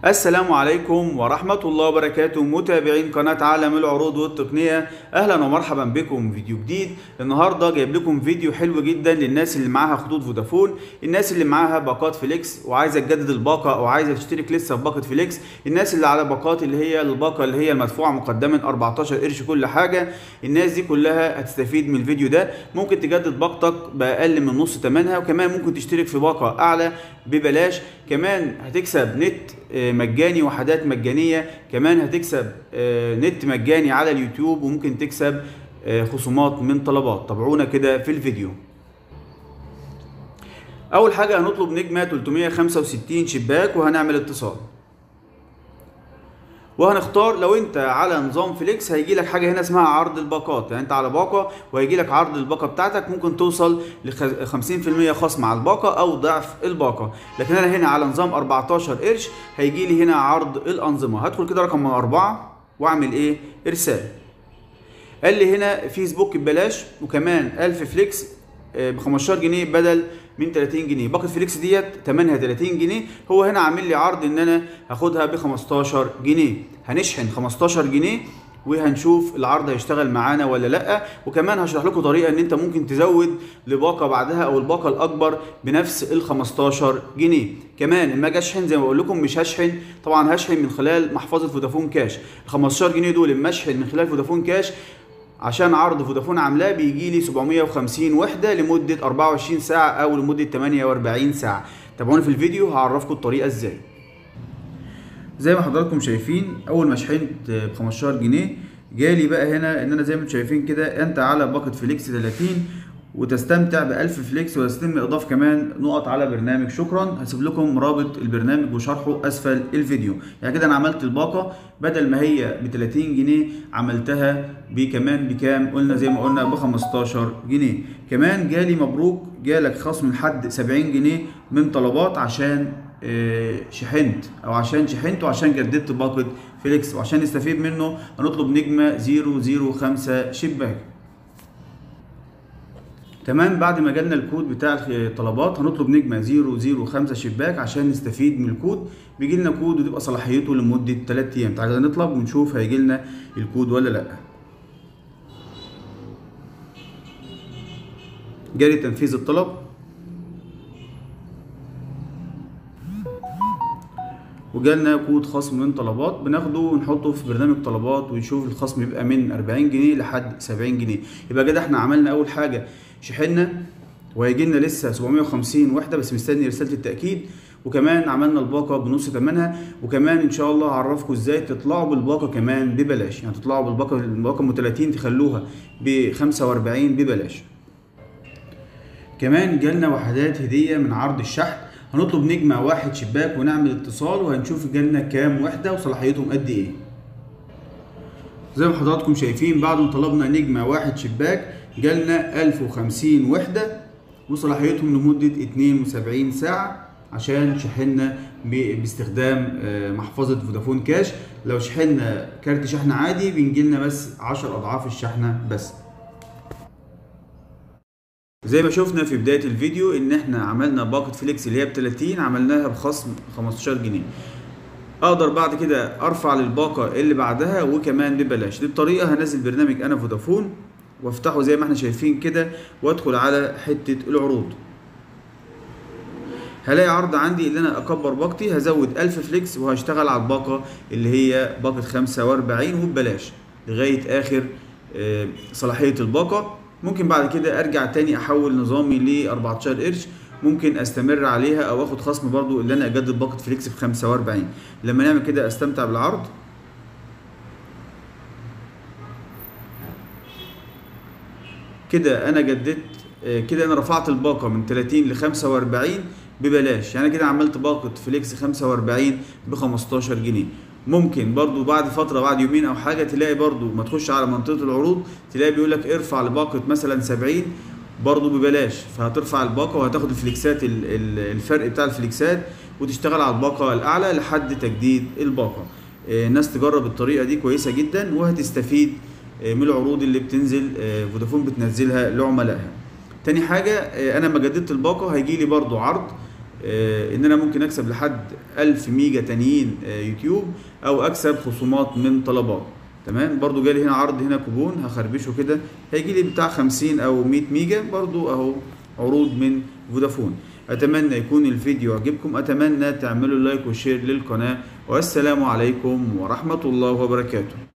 السلام عليكم ورحمة الله وبركاته متابعين قناة عالم العروض والتقنية أهلا ومرحبا بكم في فيديو جديد النهاردة جايب لكم فيديو حلو جدا للناس اللي معاها خطوط فودافون الناس اللي معاها باقات فليكس وعايزة تجدد الباقة أو عايزة تشترك لسه في باقة فليكس الناس اللي على باقات اللي هي الباقة اللي هي المدفوعة مقدما 14 قرش كل حاجة الناس دي كلها هتستفيد من الفيديو ده ممكن تجدد باقتك بأقل من نص ثمنها وكمان ممكن تشترك في باقة أعلى ببلاش كمان هتكسب نت آه، مجاني وحدات مجانية كمان هتكسب آه، نت مجاني على اليوتيوب وممكن تكسب آه، خصومات من طلبات تابعونا كده في الفيديو اول حاجة هنطلب نجمة 365 شباك وهنعمل اتصال وهنختار لو انت على نظام فليكس هيجي لك حاجه هنا اسمها عرض الباقات يعني انت على باقه وهيجي لك عرض الباقه بتاعتك ممكن توصل ل 50% خصم على الباقه او ضعف الباقه لكن انا هنا على نظام 14 قرش هيجي لي هنا عرض الانظمه هدخل كده رقم أربعة واعمل ايه ارسال قال لي هنا فيسبوك ببلاش وكمان 1000 فليكس ب 15 جنيه بدل من 30 جنيه باقه فليكس ديت ثمنها 30 جنيه هو هنا عامل لي عرض ان انا هاخدها ب 15 جنيه هنشحن 15 جنيه وهنشوف العرض هيشتغل معانا ولا لا وكمان هشرح لكم طريقه ان انت ممكن تزود لباقه بعدها او الباقه الاكبر بنفس ال 15 جنيه كمان لما اجي اشحن زي ما بقول لكم مش هشحن طبعا هشحن من خلال محفظه فودافون كاش ال 15 جنيه دول لما اشحن من خلال فودافون كاش عشان عرض فودافون عاملاه بيجي لي 750 وحده لمده 24 ساعه او لمده 48 ساعه تابعوني في الفيديو هعرفكم الطريقه ازاي زي ما حضراتكم شايفين اول ما شحنت ب 15 جنيه جالي بقى هنا ان انا زي ما انتم شايفين كده انت على باقه فليكس 30 وتستمتع ب 1000 فليكس ويتم اضاف كمان نقط على برنامج شكرا هسيب لكم رابط البرنامج وشرحه اسفل الفيديو يعني كده انا عملت الباقه بدل ما هي ب 30 جنيه عملتها بكمان بكام قلنا زي ما قلنا ب 15 جنيه كمان جالي مبروك جالك خصم لحد 70 جنيه من طلبات عشان آه، شحنت او عشان شحنت وعشان جددت باقه فليكس وعشان نستفيد منه هنطلب نجمه 005 شباك تمام بعد ما جالنا الكود بتاع الطلبات هنطلب نجمه 005 شباك عشان نستفيد من الكود بيجي لنا كود وتبقى صلاحيته لمده 3 ايام تعالى نطلب ونشوف هيجي لنا الكود ولا لا جاري تنفيذ الطلب وجالنا كود خصم من طلبات بناخده ونحطه في برنامج طلبات ونشوف الخصم يبقى من 40 جنيه لحد 70 جنيه يبقى كده احنا عملنا اول حاجه شحنا وهيجي لنا لسه 750 وحده بس مستني رساله التاكيد وكمان عملنا الباقه بنص ثمنها وكمان ان شاء الله هعرفكم ازاي تطلعوا بالباقه كمان ببلاش يعني تطلعوا بالباقه الباقه ام 30 تخلوها ب 45 ببلاش كمان جالنا وحدات هديه من عرض الشحن هنطلب نجمة واحد شباك ونعمل اتصال وهنشوف جالنا كام وحدة وصلاحيتهم قد ايه زي ما حضراتكم شايفين بعد ما طلبنا نجمة واحد شباك جالنا 1050 وحدة وصلاحيتهم لمدة 72 ساعة عشان شحنا ب- باستخدام آه، محفظة فودافون كاش لو شحنا كارت شحن عادي بنجيلنا بس 10 أضعاف الشحنة بس زي ما شفنا في بداية الفيديو ان احنا عملنا باقة فليكس اللي هي ب 30 عملناها بخصم 15 جنيه اقدر بعد كده ارفع للباقة اللي بعدها وكمان ببلاش دي الطريقة هنزل برنامج انا فودافون وافتحه زي ما احنا شايفين كده وادخل على حتة العروض هلاقي عرض عندي اللي انا اكبر باقتي هزود 1000 فليكس وهشتغل على الباقة اللي هي باقة 45 وببلاش لغاية اخر آه، صلاحية الباقة ممكن بعد كده ارجع تاني احول نظامي ل 14 قرش ممكن استمر عليها او اخد خصم برضو اللي انا اجدد باقة فليكس ب 45 لما نعمل كده استمتع بالعرض كده انا جددت آه، كده انا رفعت الباقة من 30 ل 45 ببلاش يعني كده عملت باقة فليكس 45 ب 15 جنيه ممكن برضو بعد فترة بعد يومين او حاجة تلاقي برضو ما تخش على منطقة العروض تلاقي بيقول لك ارفع لباقة مثلا 70 برضو ببلاش فهترفع الباقة وهتاخد الفليكسات ال- ال- الفرق بتاع الفليكسات وتشتغل على الباقة الاعلى لحد تجديد الباقة آه، الناس تجرب الطريقة دي كويسة جدا وهتستفيد آه، من العروض اللي بتنزل آه، فودافون بتنزلها لعملائها تاني حاجة آه، انا لما جددت الباقة هيجي لي برضو عرض آه، ان انا ممكن اكسب لحد 1000 ميجا تانيين آه، يوتيوب او اكسب خصومات من طلبات تمام برضو جالي هنا عرض هنا كوبون هخربشه كده هيجي لي بتاع 50 او 100 ميجا برضو اهو عروض من فودافون اتمنى يكون الفيديو عجبكم اتمنى تعملوا لايك وشير للقناة والسلام عليكم ورحمة الله وبركاته